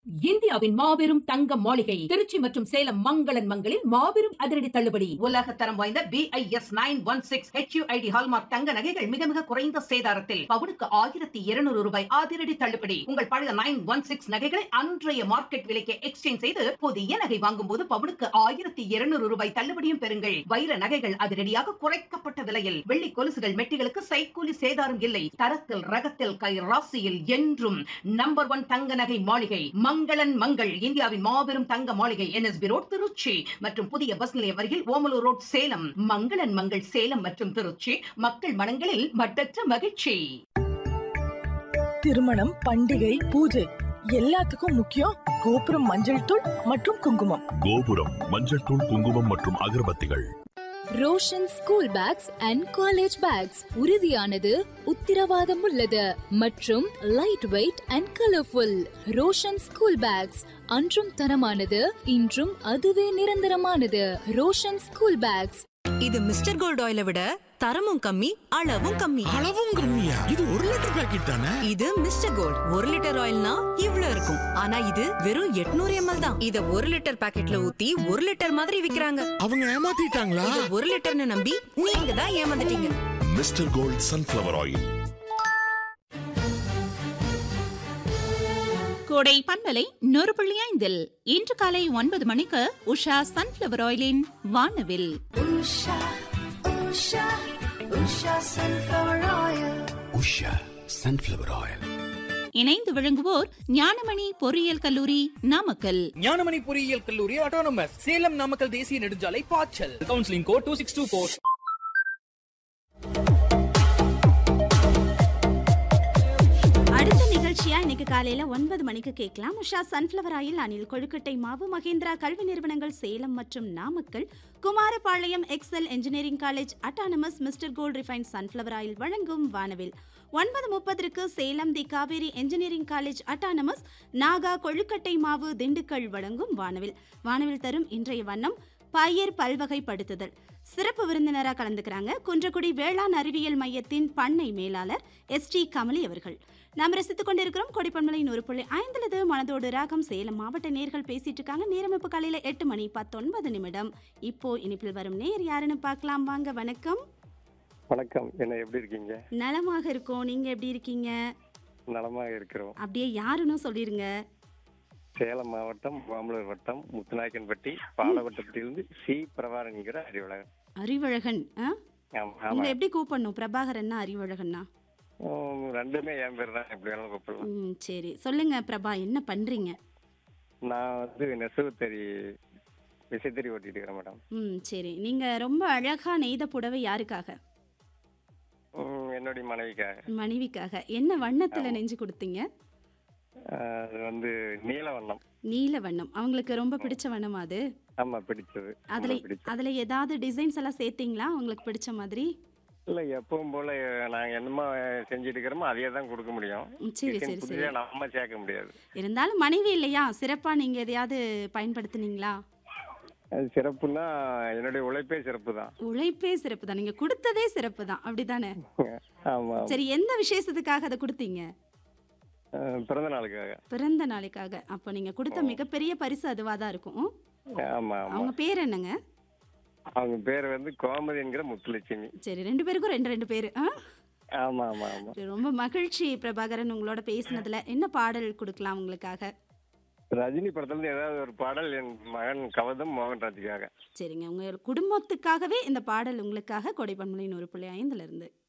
இந்தியாவின் மாபெரும் தங்க மாளிகை திருச்சி மற்றும் சேலம் மங்களன் மங்களில் மாபெரும் அதிரடி தள்ளுபடி உலக தரம் வாய்ந்த BIS nine one six HUID hallmark தங்க நகைகள் மிக மிக குறைந்த சேதாரத்தில் பவுனுக்கு ஆயிரத்தி இருநூறு ரூபாய் அதிரடி தள்ளுபடி உங்கள் பழைய நைன் ஒன் சிக்ஸ் நகைகளை அன்றைய மார்க்கெட் விலைக்கு எக்ஸ்சேஞ்ச் செய்து புதிய நகை வாங்கும் போது பவுனுக்கு ஆயிரத்தி இருநூறு ரூபாய் தள்ளுபடியும் பெறுங்கள் வைர நகைகள் அதிரடியாக குறைக்கப்பட்ட விலையில் வெள்ளி கொலுசுகள் மெட்டிகளுக்கு சைக்கூலி சேதாரம் இல்லை தரத்தில் ரகத்தில் கை ராசியில் என்றும் நம்பர் ஒன் தங்க நகை மாளிகை மங்களன் மங்கள் இந்தியாவின் மாபெரும் தங்க மாளிகை என்எஸ்பி ரோட் திருச்சி மற்றும் புதிய பஸ் நிலையம் அருகில் ஓமலூர் ரோட் சேலம் மங்களன் மங்கள் சேலம் மற்றும் திருச்சி மக்கள் மனங்களில் மட்டற்ற மகிழ்ச்சி திருமணம் பண்டிகை பூஜை எல்லாத்துக்கும் முக்கியம் கோபுரம் மஞ்சள் தூள் மற்றும் குங்குமம் கோபுரம் மஞ்சள் தூள் குங்குமம் மற்றும் அகர்பத்திகள் Roshan school bags and college bags உறுதியானது உத்திரவாதம் உள்ளது மற்றும் light weight and colourful Roshan school bags அன்றும் தரமானது இன்றும் அதுவே நிரந்தரமானது ரோஷன் ஸ்கூல் பேக்ஸ் இது மிஸ்டர் கோல்ட் ஆயிலை விட தரமும் கம்மி அளவும் கம்மி அளவும் கம்மியா இது ஒரு லிட்டர் பாக்கெட் தானே இது மிஸ்டர் கோல்ட் ஒரு லிட்டர் ஆயில்னா இவ்ளோ இருக்கும் ஆனா இது வெறும் 800 எம்எல் தான் இத ஒரு லிட்டர் பாக்கெட்ல ஊத்தி ஒரு லிட்டர் மாதிரி விக்கிறாங்க அவங்க ஏமாத்திட்டாங்களா இத ஒரு லிட்டர்னு நம்பி நீங்க தான் ஏமாந்துட்டீங்க மிஸ்டர் கோல்ட் சன்ஃபிளவர் ஆயில் கோடை பண்பலை நூறு புள்ளி ஐந்தில் இன்று காலை ஒன்பது மணிக்கு உஷா சன்ஃபிளவர் ஆயிலின் வானவில் உஷா சன்ஃபிளவர் ஆயில் இணைந்து விளங்குவோர் ஞானமணி பொறியியல் கல்லூரி நாமக்கல் ஞானமணி பொறியியல் கல்லூரி ஆட்டோனமஸ் சேலம் நாமக்கல் தேசிய நெடுஞ்சாலை பாய்ச்சல் counselling code two six two four அடுத்த நிகழ்ச்சியா இன்னைக்கு காலையில ஒன்பது மணிக்கு கேட்கலாம் உஷா சன்ஃபிளவர் ஆயில் அணில் கொழுக்கட்டை மாவு மகேந்திரா கல்வி நிறுவனங்கள் சேலம் மற்றும் Namakkal Kumarapalayam Excel engineering college autonomous mister gold refine sunflower oil வழங்கும் வானவில் ஒன்பது முப்பதற்கு Salem the Kaveri engineering college autonomous Naga கொழுக்கட்டை மாவு திண்டுக்கல் வழங்கும் வானவில் வானவில் தரும் இன்றைய வண்ணம் பயிர் பல்வகைப்படுத்துதல் சிறப்பு விருந்தினராக கலந்துக்கிறாங்க குன்றக்குடி வேளாண் அறிவியல் மையத்தின் பண்ணை மேலாளர் எஸ் டி கமலி அவர்கள் நாம் ரசித்துக் கொண்டிருக்கிறோம் கொடிப்பன்மலை நூறு புள்ளி ஐந்துலது மனதோடு ராகம் சேலம் மாவட்ட நேர்கள் பேசிட்டு இருக்காங்க நேரம் இப்போ காலையில எட்டு மணி பத்தொன்பது நிமிடம் இப்போ இனிப்பில் வரும் நேர் யாருன்னு பார்க்கலாம் வாங்க வணக்கம் வணக்கம் என்ன எப்படி இருக்கீங்க நலமாக இருக்கோம் நீங்க எப்படி இருக்கீங்க நலமாக இருக்கிறோம் அப்படியே யாருன்னு சொல்லிருங்க சேலம் மாவட்டம் மாமலூர் வட்டம் முத்துநாயக்கன்பட்டி பாலவட்டத்திலிருந்து சி பிரபாரன் என்கிற அறிவழகன் அறிவழகன் ஆ? ஆமா உங்களை ஆமா எப்படி கூப்பிடணும் பிரபாகரன்னா அறிவழகன்னா உம், ரெண்டுமே என் பேர் தான் எப்படி வேணாலும் கூப்பிடலாம் ம் சரி சொல்லுங்க பிரபா என்ன பண்றீங்க நான் வந்து நெசவுத்தறி விசைத்தறி ஓட்டிட்டு இருக்கிறேன் மேடம் ம் சரி நீங்க ரொம்ப அழகா நெய்த புடவை யாருக்காக உம், என்னுடைய மனைவிக்காக மனைவிக்காக என்ன வண்ணத்துல நெஞ்சு கொடுத்தீங்க ஆஹ், அது வந்து நீல வண்ணம் நீல வண்ணம் அவங்களுக்கு ரொம்ப பிடிச்ச வண்ணமா அது ஆமா பிடிச்சது அதுல ரொம்ப பிடிச்சது அதுல ஏதாவது டிசைன்ஸ் எல்லாம் சேர்த்தீங்களா உங்களுக்கு பிடிச்ச மாதிரி இல்ல எப்பவும் போல நாங்க என்னமோ செஞ்சுட்டு இருக்கிறோமோ அதையே தான் கொடுக்க முடியும் ம், சரி Design சரி புதுசா சரி நம்ம சேர்க்க முடியாது இருந்தாலும் மனைவி இல்லையா சிறப்பா நீங்க எதையாவது பயன்படுத்துனீங்களா அது சிறப்புன்னா என்னுடைய உழைப்பே சிறப்பு தான் உழைப்பே சிறப்பு தான் நீங்க கொடுத்ததே சிறப்பு தான் அப்படிதானே ஆமா சரி எந்த விசேஷத்துக்காக அதை கொடுத்தீங்க ஆஹ், பிறந்த நாளுக்காக பிறந்த நாளைக்காக அப்போ நீங்க கொடுத்த மிகப்பெரிய பரிசு அதுவா தான் இருக்கும் ம்? ஆமா ஆமா அவங்க பேர் என்னங்க அவங்க பேர் வந்து கோமதி என்கிற முத்துலட்சுமி சரி ரெண்டு பேருக்கும் ரெண்டு ரெண்டு பேரு ஆ? ஆமா ஆமா ஆமா சரி, ரொம்ப மகிழ்ச்சி பிரபாகரன் உங்களோட பேசினதுல என்ன பாடல் கொடுக்கலாம் உங்களுக்காக ரஜினி படத்துல இருந்து ஏதாவது ஒரு பாடல் என் மகன் கவதம் மோகன்ராஜுக்காக சரிங்க உங்க குடும்பத்துக்காகவே இந்த பாடல் உங்களுக்காக கொடைப்பன்மொழி நூறு புள்ளி ஐந்துல இருந்து